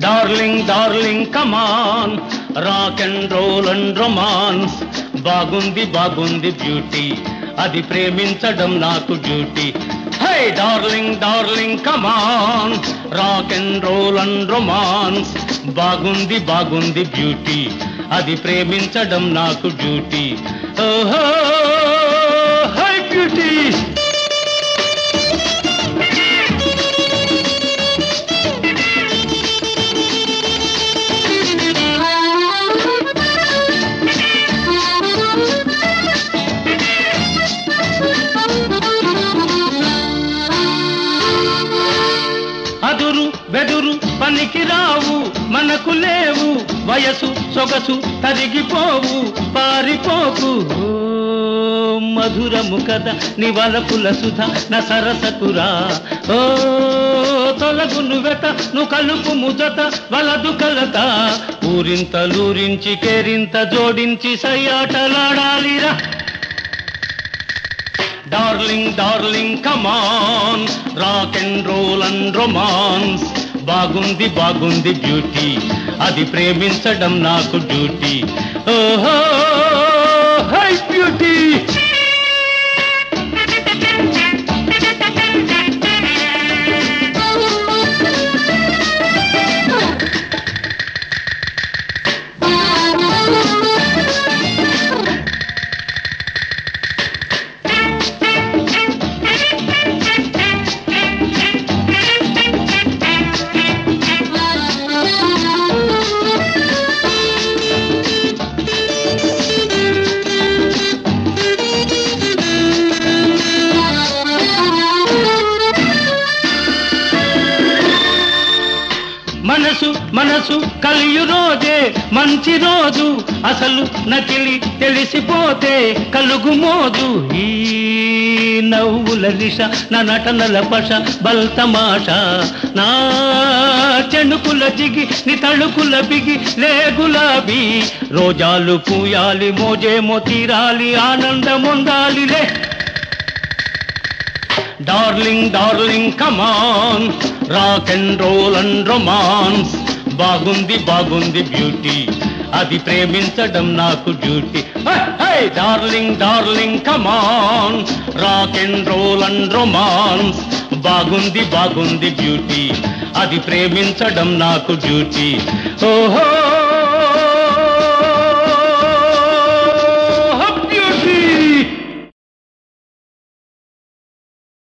darling darling come on rock and roll and romance బాగుంది బాగుంది beauty అది ప్రేమించడం నాకు duty hi darling darling come on rock and roll and romance బాగుంది బాగుంది బ్యూటీ అది ప్రేమించడం నాకు డ్యూటీ ఓహో హై బ్యూటీ అదురు బెదురు పనికి రావు మనకు లేవు వయసు సొగసు తరిగిపోవు పారిపోకు ఓ, మధురము కథ నివలపుల సుధ నా సరసకురా ఓ తొలగును వెత ను కలుపు ముజత వలదు కలత ఊరింతలూరించి కేరింత జోడించి సయ్యాటలాడాలిరా darling darling come on rock and roll and romance బాగుంది బాగుంది బ్యూటీ అది ప్రేమించడం నాకు డ్యూటీ ఓహో హై బ్యూటీ మనసు మనసు కలియు రోజే మంచి రోజు అసలు నకిలి తెలిసిపోతే కలుగు మోజు ఈ నవ్వుల నిష నా నటనల పష బల్తమాష నా చెణుకుల జిగి ని తళుకుల బిగి లే గులాబీ రోజాలు పూయాలి మోజేమో తీరాలి ఆనందముందాలిలే darling darling come on rock and roll and romance బాగుంది బాగుంది బ్యూటీ అది ప్రేమించడం నాకు duty darling darling come on rock and roll and romance బాగుంది బాగుంది బ్యూటీ అది ప్రేమించడం నాకు డ్యూటీ ఓహో